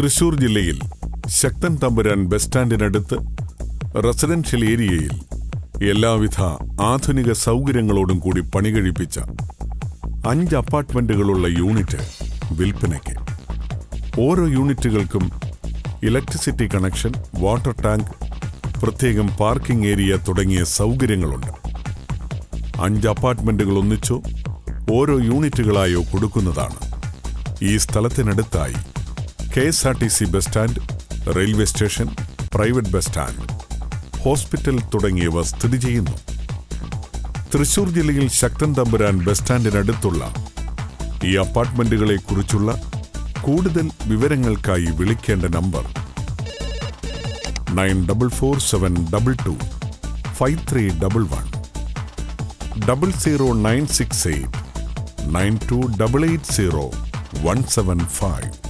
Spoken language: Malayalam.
തൃശൂർ ജില്ലയിൽ ശക്തൻ തമ്പുരാൻ ബസ് സ്റ്റാൻഡിനടുത്ത് റെസിഡൻഷ്യൽ ഏരിയയിൽ എല്ലാവിധ ആധുനിക സൗകര്യങ്ങളോടും കൂടി പണി കഴിപ്പിച്ച അഞ്ച് അപ്പാർട്ട്മെന്റുകളുള്ള യൂണിറ്റ് വിൽപ്പനയ്ക്ക് ഓരോ യൂണിറ്റുകൾക്കും ഇലക്ട്രിസിറ്റി കണക്ഷൻ വാട്ടർ ടാങ്ക് പ്രത്യേകം പാർക്കിംഗ് ഏരിയ തുടങ്ങിയ സൗകര്യങ്ങളുണ്ട് അഞ്ച് അപ്പാർട്ട്മെന്റുകൾ ഒന്നിച്ചോ ഓരോ യൂണിറ്റുകളായോ കൊടുക്കുന്നതാണ് ഈ സ്ഥലത്തിനടുത്തായി K S R T C bus stand railway station private bus stand hospital തുടങ്ങിയവ സ്ഥിതി ചെയ്യുന്നു തൃശൂർ ജില്ലയിൽ ശക്തൻ തമ്പുരാൻ ബസ് സ്റ്റാൻഡിനടുത്തുള്ള ഈ അപ്പാർട്ട്മെന്റുകളെ കുറിച്ചുള്ള കൂടുതൽ വിവരങ്ങൾക്കായി വിളിക്കേണ്ട number nine double four seven double two five three double one double zero nine six eight nine two double eight zero one seven five